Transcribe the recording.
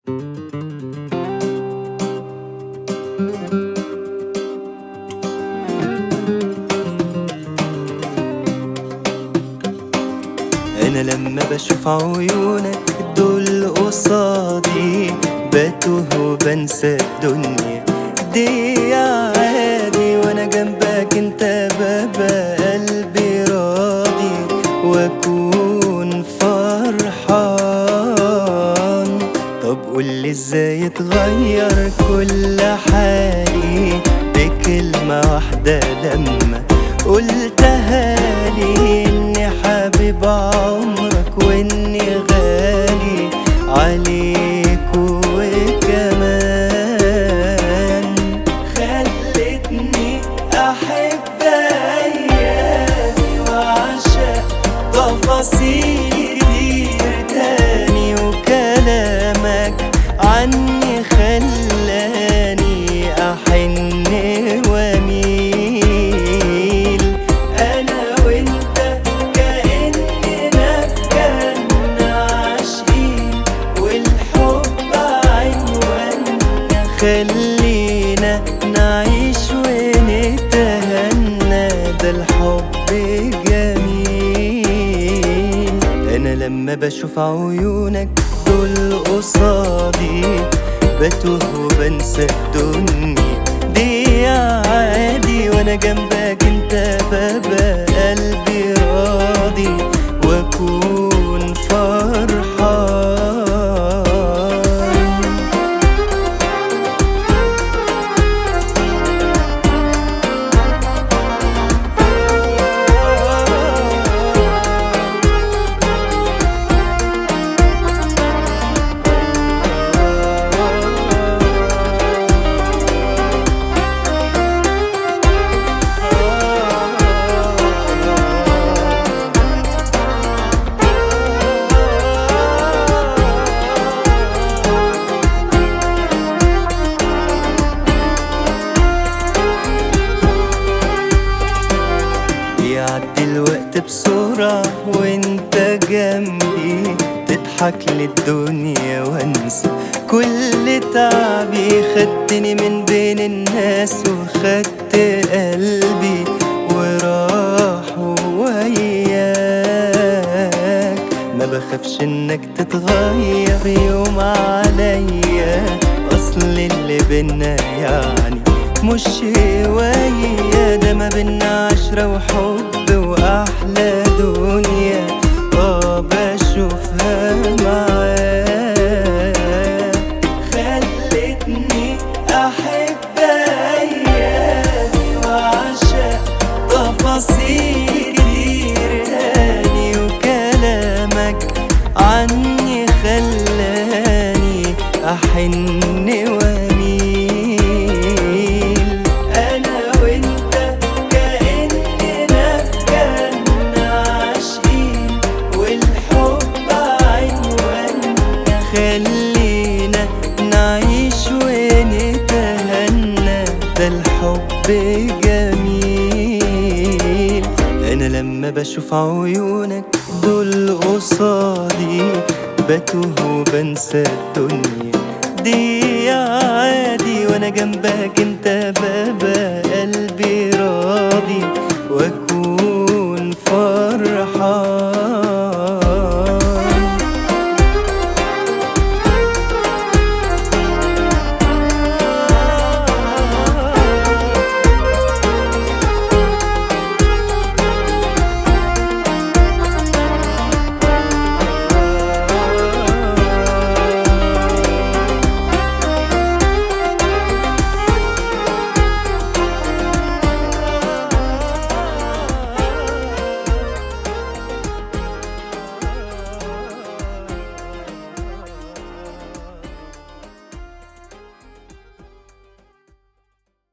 أنا لما بشوف عيونك دول قصادي بتوه وبنسى الدنيا دي عادي وأنا جنبك انت بابا قلبي راضي وأكون فرحان طب قولي ازاي اتغير كل حالي بكلمة واحدة لما قلتها لي اني حبيب عمرك واني غالي عليك وكمان خلتني احب ايامي واعشق تفاصيل كتير تاني وكلامك عني خلاني احن واميل انا وانت كاننا في جنه عاشقين والحب عنواننا خلينا نعيش ونتهنى ده الحب جميل انا لما بشوف عيونك دول قصادي بتوه وبنسى الدنيا دي عادي وانا جنبك انت بابا قلبي راضي واكون فرحان بيعدي الوقت بسرعة وانت جنبي تضحك للدنيا وانسى كل تعبي خدتني من بين الناس وخدت قلبي وراح وياك ما بخافش انك تتغير يوم عليا اصل اللي بينا يعني مش شوية ده ما بينا عشرة وحب وأحلى دنيا اه بشوفها معاك خلتني أحب أيامي وأعشق تفاصيل كتير تاني وكلامك عني خلاني أحن وأميل أنا وأنت كأننا في جنة عاشقين والحب عنواننا خلينا نعيش ونتهنى ده الحب جميل أنا لما بشوف عيونك دول قصادي بتوه وبنسى الدنيا دي عادي وانا جنبك انت بابا